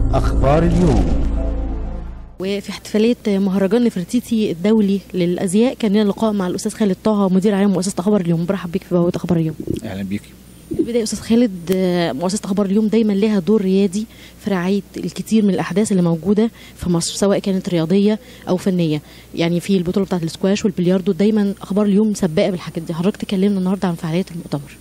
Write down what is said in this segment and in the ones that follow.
أخبار اليوم وفي احتفالية مهرجان نفرتيتي الدولي للأزياء كان لنا لقاء مع الأستاذ خالد طه مدير عام مؤسسة أخبار اليوم برحب بيك في بوابة أخبار اليوم اهلا بيك في البداية أستاذ خالد آه، مؤسسة أخبار اليوم دايما لها دور ريادي في رعاية الكثير من الأحداث اللي موجودة في مصر سواء كانت رياضية أو فنية يعني في البطولة بتاعة السكواش والبلياردو دايما أخبار اليوم سباقة بالحاجات دي حضرتك تكلمنا النهاردة عن فعاليات المؤتمر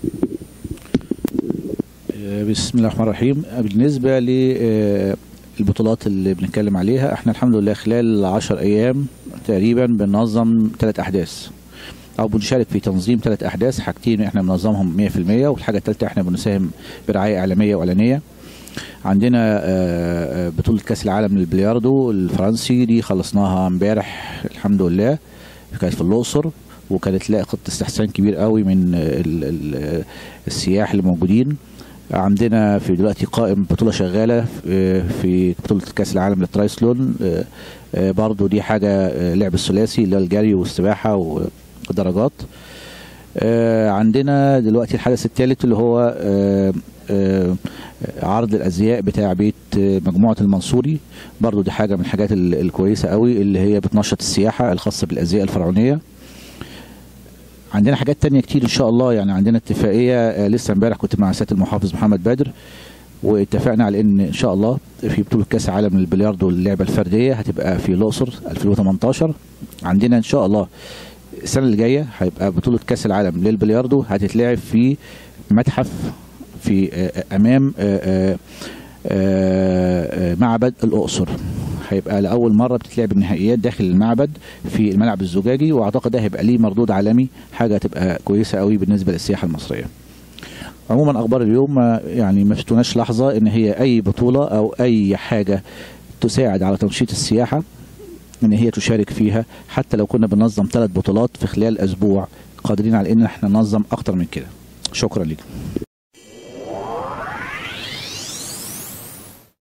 آه، بسم الله الرحمن الرحيم آه، بالنسبه للبطولات اللي بنتكلم عليها احنا الحمد لله خلال 10 ايام تقريبا بننظم ثلاث احداث او بنشارك في تنظيم ثلاث احداث حاجتين احنا بننظمهم 100% والحاجه الثالثه احنا بنساهم برعايه اعلاميه واعلانيه عندنا آه، آه، بطوله كاس العالم للبلياردو الفرنسي دي خلصناها امبارح الحمد لله كانت في الاقصر وكانت لاقت استحسان كبير قوي من ال- ال- السياح اللي موجودين عندنا في دلوقتي قائم بطوله شغاله في- في بطوله كاس العالم للترايسلون آه، آه، برضو دي حاجه آه، لعب الثلاثي اللي هو الجري والسباحه والدرجات آه، عندنا دلوقتي الحدث الثالث اللي هو آه، آه، عرض الازياء بتاع بيت آه، مجموعه المنصوري برضو دي حاجه من الحاجات ال- الكويسه قوي اللي هي بتنشط السياحه الخاصه بالازياء الفرعونيه عندنا حاجات تانية كتير ان شاء الله يعني عندنا اتفاقيه آه، لسه امبارح كنت مع سياده المحافظ محمد بدر واتفقنا على ان ان شاء الله في بطوله كاس العالم للبلياردو اللعبه الفرديه هتبقى في الاقصر 2018 عندنا ان شاء الله السنه اللي جايه هيبقى بطوله كاس العالم للبلياردو هتتلعب في متحف في آه، امام آه، آه، آه، آه، معبد الاقصر هيبقى لاول مره بتتلعب النهائيات داخل المعبد في الملعب الزجاجي واعتقد ده هيبقى ليه مردود عالمي حاجه تبقى كويسه قوي بالنسبه للسياحه المصريه عموما اخبار اليوم ما- يعني ما شفتوناش لحظه ان هي اي بطوله او اي حاجه تساعد على تنشيط السياحه ان هي تشارك فيها حتى لو كنا بننظم ثلاث بطولات في خلال اسبوع قادرين على ان احنا ننظم اكتر من كده شكرا لكم